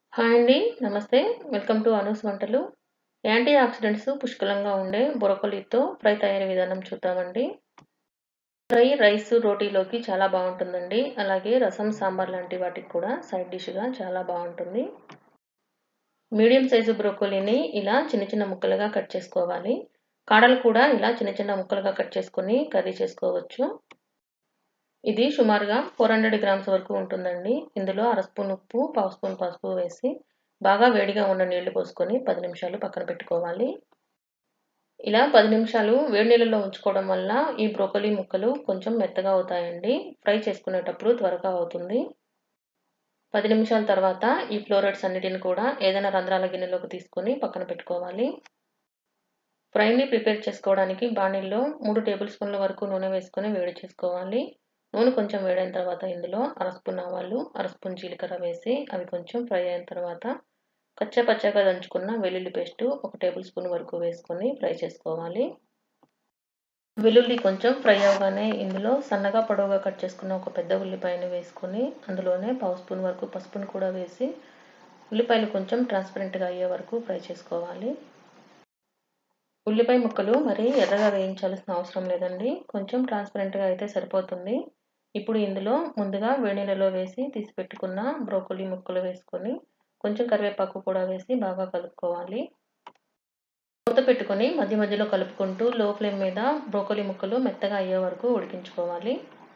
hi అండి నమస్తే welcome to Anu's వంటలు యాంటీ ఆక్సిడెంట్స్ పుష్కలంగా ఉండే బ్రోకలీతో ఫ్రై తయారీ విధానం చూద్దామండి ఫ్రై రైస్ రోటీలోకి చాలా బాగుంటుందండి అలాగే రసం సాంబార్ లాంటి వాటికి కూడా సైడ్ డిష్గా చాలా బాగుంటుంది మీడియం సైజు బ్రోకోలీని ఇలా చిన్న చిన్న ముక్కలుగా కట్ చేసుకోవాలి కాడలు కూడా ఇలా చిన్న చిన్న ముక్కలుగా కట్ చేసుకొని కర్రీ చేసుకోవచ్చు ఇది సుమారుగా ఫోర్ హండ్రెడ్ గ్రామ్స్ వరకు ఉంటుందండి ఇందులో అర స్పూన్ ఉప్పు పావు స్పూన్ పసుపు వేసి బాగా వేడిగా ఉన్న నీళ్లు పోసుకొని పది నిమిషాలు పక్కన పెట్టుకోవాలి ఇలా పది నిమిషాలు వేడి నీళ్ళలో ఉంచుకోవడం వల్ల ఈ బ్రోకలీ ముక్కలు కొంచెం మెత్తగా అవుతాయండి ఫ్రై చేసుకునేటప్పుడు త్వరగా అవుతుంది పది నిమిషాల తర్వాత ఈ ఫ్లోరైడ్స్ అన్నిటిని కూడా ఏదైనా రంధ్రాల గిన్నెలోకి తీసుకొని పక్కన పెట్టుకోవాలి ఫ్రైని ప్రిపేర్ చేసుకోవడానికి బాణీల్లో మూడు టేబుల్ స్పూన్ల వరకు నూనె వేసుకొని వేడి చేసుకోవాలి నూనె కొంచెం వేడైన తర్వాత ఇందులో అర స్పూన్ ఆవాలు అర స్పూన్ జీలకర్ర వేసి అవి కొంచెం ఫ్రై అయిన తర్వాత కచ్చా పచ్చగా దంచుకున్న వెల్లుల్లి పేస్టు ఒక టేబుల్ స్పూన్ వరకు వేసుకొని ఫ్రై చేసుకోవాలి వెల్లుల్లి కొంచెం ఫ్రై అవగానే ఇందులో సన్నగా పొడవుగా కట్ చేసుకున్న ఒక పెద్ద ఉల్లిపాయను వేసుకొని అందులోనే పావు స్పూన్ వరకు పసుపును కూడా వేసి ఉల్లిపాయలు కొంచెం ట్రాన్స్పరెంట్గా అయ్యే వరకు ఫ్రై చేసుకోవాలి ఉల్లిపాయ ముక్కలు మరి ఎర్రగా వేయించాల్సిన అవసరం లేదండి కొంచెం ట్రాన్స్పరెంట్గా అయితే సరిపోతుంది ఇప్పుడు ఇందులో ముందుగా వేడినీళ్ళలో వేసి తీసి పెట్టుకున్న బ్రోకలీ ముక్కలు వేసుకొని కొంచెం కరివేపాకు కూడా వేసి బాగా కలుపుకోవాలి మూత పెట్టుకొని మధ్య మధ్యలో కలుపుకుంటూ లో ఫ్లేమ్ మీద బ్రోకలీ ముక్కలు మెత్తగా అయ్యే వరకు ఉడికించుకోవాలి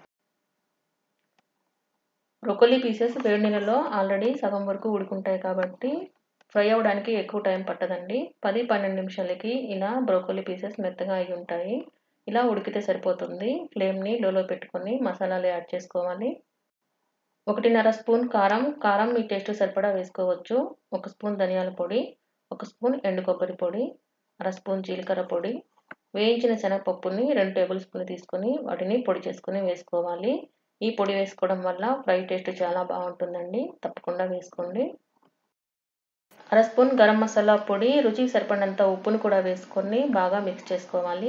బ్రోకలీ పీసెస్ వేడి నీళ్ళలో ఆల్రెడీ సగం వరకు ఉడుకుంటాయి కాబట్టి ఫ్రై అవ్వడానికి ఎక్కువ టైం పట్టదండి పది పన్నెండు నిమిషాలకి ఇలా బ్రోకలీ పీసెస్ మెత్తగా అయి ఉంటాయి ఇలా ఉడికితే సరిపోతుంది ఫ్లేమ్ని లోలో పెట్టుకొని మసాలాలు యాడ్ చేసుకోవాలి ఒకటిన్నర స్పూన్ కారం కారం మీ టేస్ట్ సరిపడా వేసుకోవచ్చు ఒక స్పూన్ ధనియాల పొడి ఒక స్పూన్ ఎండు కొబ్బరి పొడి అర స్పూన్ జీలకర్ర పొడి వేయించిన శనగపప్పుని రెండు టేబుల్ స్పూన్లు తీసుకొని వాటిని పొడి చేసుకొని వేసుకోవాలి ఈ పొడి వేసుకోవడం వల్ల ఫ్రై టేస్ట్ చాలా బాగుంటుందండి తప్పకుండా వేసుకోండి అర స్పూన్ గరం మసాలా పొడి రుచికి సరిపడినంత ఉప్పును కూడా వేసుకొని బాగా మిక్స్ చేసుకోవాలి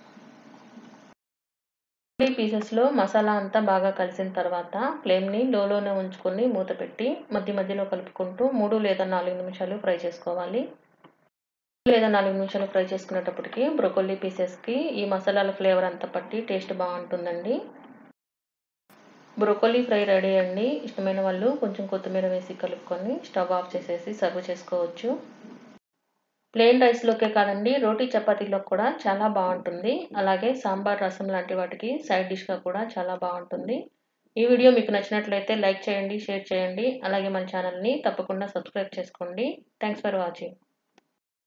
పీసెస్లో మసాలా అంతా బాగా కలిసిన తర్వాత ఫ్లేమ్ని లోలోనే ఉంచుకొని మూత పెట్టి మధ్య మధ్యలో కలుపుకుంటూ మూడు లేదా నాలుగు నిమిషాలు ఫ్రై చేసుకోవాలి లేదా నాలుగు నిమిషాలు ఫ్రై చేసుకునేటప్పటికి బ్రొకొల్లీ పీసెస్కి ఈ మసాలాల ఫ్లేవర్ అంతా పట్టి టేస్ట్ బాగుంటుందండి బ్రొకొల్లీ ఫ్రై రెడీ అండి ఇష్టమైన వాళ్ళు కొంచెం కొత్తిమీర వేసి కలుపుకొని స్టవ్ ఆఫ్ చేసేసి సర్వ్ చేసుకోవచ్చు ప్లెయిన్ రైస్లోకే కాదండి రోటీ చపాతీలో కూడా చాలా బాగుంటుంది అలాగే సాంబార్ రసం లాంటి వాటికి సైడ్ డిష్గా కూడా చాలా బాగుంటుంది ఈ వీడియో మీకు నచ్చినట్లయితే లైక్ చేయండి షేర్ చేయండి అలాగే మన ఛానల్ని తప్పకుండా సబ్స్క్రైబ్ చేసుకోండి థ్యాంక్స్ ఫర్ వాచింగ్